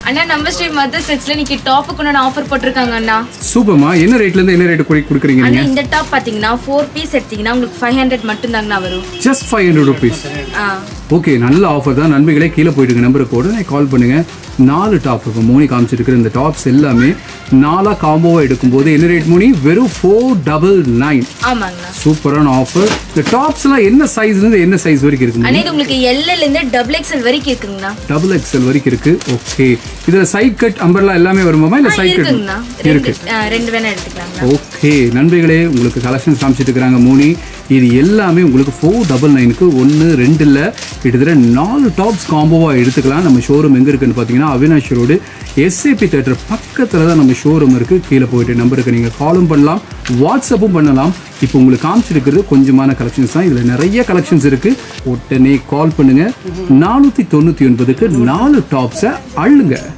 அண்ணா நம்ம ஸ்ரீ மதர் செட்ஸ்ல இன்னைக்கு டாப்புக்கு ஒன்று ஆஃபர் போட்டிருக்காங்க அண்ணா சூப்பர்மா என்ன ரேட்ல இருந்து என்ன ரேட் கொடுக்குறீங்க அண்ணா நீங்க இந்த டாப் பாத்தீங்கன்னா ஃபோர் பீஸ் எடுத்தீங்கன்னா உங்களுக்கு ஃபைவ் ஹண்ட்ரட் மட்டும் தாங்கண்ணா வரும் ஜஸ்ட் ஃபைவ் ஹண்ட்ரட் ருபீஸ் ஆ ஓகே நல்ல ஆஃபர் தான் நண்பர்களே கீழே போயிட்டு நம்பருக்கு உடனே கால் பண்ணுங்க நாலு டாப் இப்போ மோனி காமிச்சிருக்கிற இந்த டாப்ஸ் எல்லாமே நாலா காம்போவா எடுக்கும்போது என்ன ரேட் மோனி வெறும் ஃபோர் டபுள் நைன் ஆமாங்கண்ணா சூப்பரான ஆஃபர் இந்த டாப்ஸ்லாம் என்ன சைஸ்ல இருந்து என்ன சைஸ் வரைக்கும் இருக்கு அண்ணா இது உங்களுக்கு எல்எல் இருந்து டபுள் எக்ஸ்எல் வரைக்கும் இருக்குங்கண்ணா டபுள் எக்ஸ்எல் வரைக்கும் இருக்கு ஓகே இதுல சைட் கட் அம்பர்லா எல்லாமே வருமாமா இல்ல ஆ, சைட் கட் இருக்குங்கண்ணா ரெண்டு ஆ, ரெண்டு வேணா எடுத்துக்கலாங்கண்ணா ஓகே நண்பர்களே உங்களுக்கு கலெக்ஷன் காமிச்சிட்டு இருக்கிறாங்க மூணி இது எல்லாமே உங்களுக்கு ஃபோர் டபுள் நைனுக்கு ஒன்று ரெண்டு இல்லை கிட்டத்தட்ட நாலு டாப்ஸ் காம்போவாக எடுத்துக்கலாம் நம்ம ஷோரூம் எங்கே இருக்குன்னு பார்த்தீங்கன்னா அவினாஷ் ரோடு எஸ்ஏபி தேட்டர் பக்கத்தில் தான் நம்ம ஷோரூம் இருக்குது கீழே போயிட்டு நம்பருக்கு நீங்கள் காலும் பண்ணலாம் வாட்ஸ்அப்பும் பண்ணலாம் இப்போ உங்களுக்கு காமிச்சிருக்கிறது கொஞ்சமான கலெக்ஷன்ஸ் தான் இதில் நிறைய கலெக்ஷன்ஸ் இருக்குது உடனே கால் பண்ணுங்கள் நானூற்றி தொண்ணூற்றி ஒன்பதுக்கு நாலு டாப்ஸை அள்ளுங்க